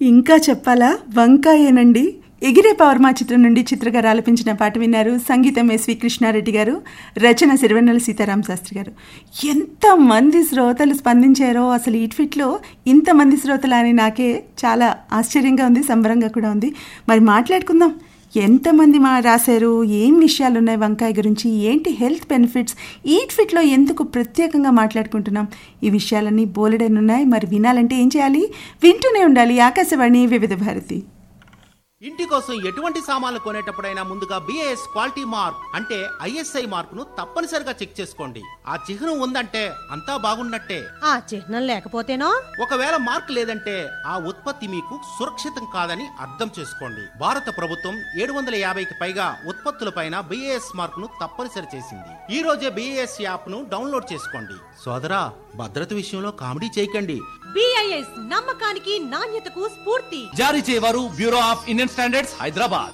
ఇంకా చెప్పాలా వంకాయేనండి ఎగిరే పవర్మా చిత్రం నుండి చిత్రగారు ఆలపించిన పాట విన్నారు సంగీతం ఎస్వి కృష్ణారెడ్డి గారు రచన సిరివెన్నెల సీతారామ శాస్త్రి గారు ఎంతమంది శ్రోతలు స్పందించారో అసలు ఈ ట్విట్లో ఇంతమంది శ్రోతలు అని నాకే చాలా ఆశ్చర్యంగా ఉంది సంబరంగా కూడా ఉంది మరి మాట్లాడుకుందాం ఎంతమంది మా రాశారు ఏం విషయాలు ఉన్నాయి వంకాయ గురించి ఏంటి హెల్త్ బెనిఫిట్స్ ఈ ట్విట్లో ఎందుకు ప్రత్యేకంగా మాట్లాడుకుంటున్నాం ఈ విషయాలన్నీ బోలెడని ఉన్నాయి మరి వినాలంటే ఏం చేయాలి వింటూనే ఉండాలి ఆకాశవాణి వివిధ భారతి ఇంటి కోసం ఎటువంటి సామాన్లు కొనేటప్పుడైనా ముందుగా బిఏఎస్ క్వాలిటీ మార్క్ అంటే ఐఎస్ఐ మార్కును తప్పనిసరిగా చెక్ చేసుకోండి ఆ చిహ్నం ఉందంటే అంతా బాగున్నట్టే ఆ చిహ్నం లేకపోతేనో ఒకవేళ మార్క్ లేదంటే ఆ ఉత్పత్తి మీకు సురక్షితం కాదని అర్థం చేసుకోండి భారత ప్రభుత్వం ఏడు వందల యాభైకి పైగా ఉత్పత్తులపైన బిఏఎస్ మార్కును తప్పనిసరి చేసింది ఈ రోజే బిఏఎస్ యాప్ ను డౌన్లోడ్ చేసుకోండి సోదరా భద్రత విషయంలో కామెడీ చేయకండి బిఐఎస్ నమ్మకానికి నాణ్యతకు స్ఫూర్తి జారీ చేయవారు Bureau of Indian Standards Hyderabad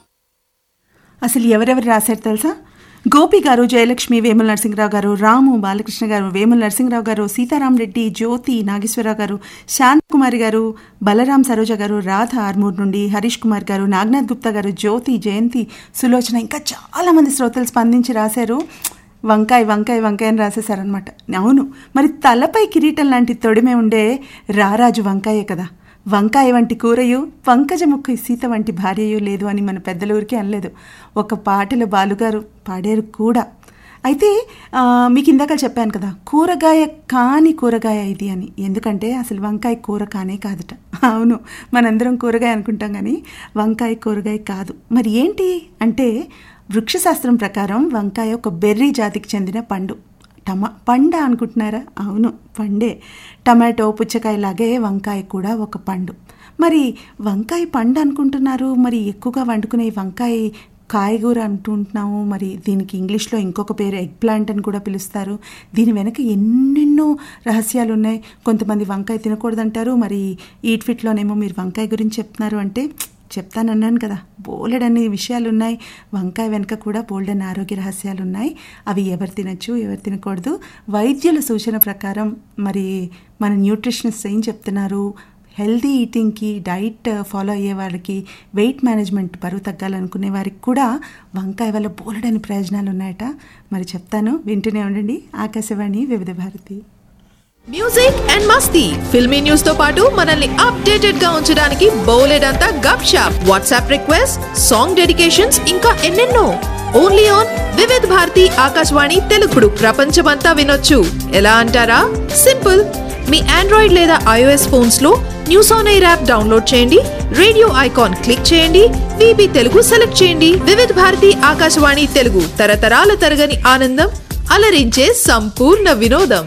అసలు ఎవరెవరు రాశారు తెలుసా గోపి గారు జయలక్ష్మి వేముల నరసింహరావు గారు రాము బాలకృష్ణ గారు వేముల నరసింహరావు గారు సీతారాం రెడ్డి జ్యోతి నాగేశ్వరరావు గారు శాంతకుమారి గారు బలరాం సరోజ గారు రాధ ఆర్మూర్ నుండి హరీష్ కుమార్ గారు నాగనాథ్ గుప్తా గారు జ్యోతి జయంతి సులోచన ఇంకా చాలా మంది శ్రోతలు స్పందించి రాశారు వంకాయ వంకాయ వంకాయ అని రాసేశారనమాట అవును మరి తలపై కిరీటం లాంటి తొడిమే ఉండే రారాజు వంకాయే కదా వంకాయ వంటి కూరయు పంకజముఖ సీత వంటి భార్యయు లేదు అని మన పెద్దల ఊరికి అనలేదు ఒక పాటలో బాలుగారు పాడారు కూడా అయితే ఆ, మీకు ఇందాక చెప్పాను కదా కూరగాయ కాని కూరగాయ ఇది అని ఎందుకంటే అసలు వంకాయ కూర కానే కాదుట అవును మనందరం కూరగాయ అనుకుంటాం కానీ వంకాయ కూరగాయ కాదు మరి ఏంటి అంటే వృక్షశాస్త్రం ప్రకారం వంకాయ ఒక బెర్రీ జాతికి చెందిన పండు టమా పండ అనుకుంటున్నారా అవును పండే టమాటో పుచ్చకాయ లాగే వంకాయ కూడా ఒక పండు మరి వంకాయ పండు అనుకుంటున్నారు మరి ఎక్కువగా వండుకునే ఈ వంకాయ కాయగూర అంటుంటున్నాము మరి దీనికి ఇంగ్లీష్లో ఇంకొక పేరు ఎగ్ ప్లాంట్ అని కూడా పిలుస్తారు దీని వెనక ఎన్నెన్నో రహస్యాలు ఉన్నాయి కొంతమంది వంకాయ తినకూడదంటారు మరి ఈ ట్విట్లోనేమో మీరు వంకాయ గురించి చెప్తున్నారు అంటే చెప్తానన్నాను కదా బోలెడన్ని విషయాలు ఉన్నాయి వంకాయ వెనుక కూడా బోల్డన్ని ఆరోగ్య రహస్యాలు ఉన్నాయి అవి ఎవరు తినచ్చు ఎవరు తినకూడదు వైద్యుల సూచన ప్రకారం మరి మన న్యూట్రిషనిస్ట్ ఏం చెప్తున్నారు హెల్దీ ఈటింగ్కి డైట్ ఫాలో అయ్యే వాళ్ళకి వెయిట్ మేనేజ్మెంట్ బరువు తగ్గాలనుకునే వారికి కూడా వంకాయ వల్ల బోలెడని ప్రయోజనాలు ఉన్నాయట మరి చెప్తాను వింటూనే ఉండండి ఆకాశవాణి వివిధ భారతి మ్యూజిక్ అండ్ మస్తీ ఫిల్మీ న్యూస్ తో పాటు మనల్ని అప్డేటెడ్ గా ఉంచడానికి బౌలెడ్ అంతా గప్ షాప్ వాట్సాప్ రిక్వెస్ట్ సాంగ్ డెడికేషన్స్ ఇంకా ఎన్నెన్నో ఓన్లీ ఆన్ వివిధ్ భారతి ఆకాశవాణి తెలుగుడు ప్రపంచమంతా వినొచ్చు ఎలా అంటారా సింపుల్ మీ ఆండ్రాయిడ్ లేదా ఐఓఎస్ ఫోన్స్ లో news on air app download చేయండి రేడియో ఐకాన్ క్లిక్ చేయండి విబి తెలుగు సెలెక్ట్ చేయండి వివిధ్ భారతి ఆకాశవాణి తెలుగు తరతరాల తరగని ఆనందం అలరించే సంపూర్ణ వినోదం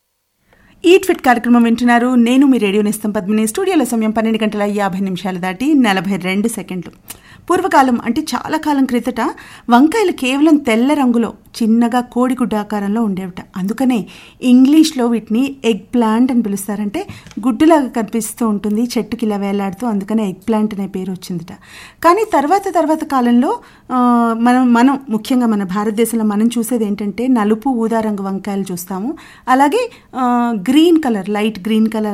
ఈ ట్విట్ కార్యక్రమం వింటున్నారు నేను మీ రేడియో నిస్తం పద్మిని స్టూడియోలో సమయం పన్నెండు గంటల యాభై నిమిషాలు దాటి నలభై రెండు సెకండ్లు పూర్వకాలం అంటే చాలా కాలం క్రితట వంకాయలు కేవలం తెల్ల రంగులో చిన్నగా కోడిగుడ్డ ఆకారంలో ఉండేవిట అందుకనే ఇంగ్లీష్లో వీటిని ఎగ్ ప్లాంట్ అని పిలుస్తారంటే గుడ్డులాగా కనిపిస్తూ ఉంటుంది చెట్టుకి ఇలా వేలాడుతూ అందుకనే ఎగ్ ప్లాంట్ అనే పేరు వచ్చిందిట కానీ తర్వాత తర్వాత కాలంలో ఆ, మనం మనం ముఖ్యంగా మన భారతదేశంలో మనం చూసేది ఏంటంటే నలుపు ఊదా రంగు వంకాయలు చూస్తాము అలాగే ఆ, green colour light green colour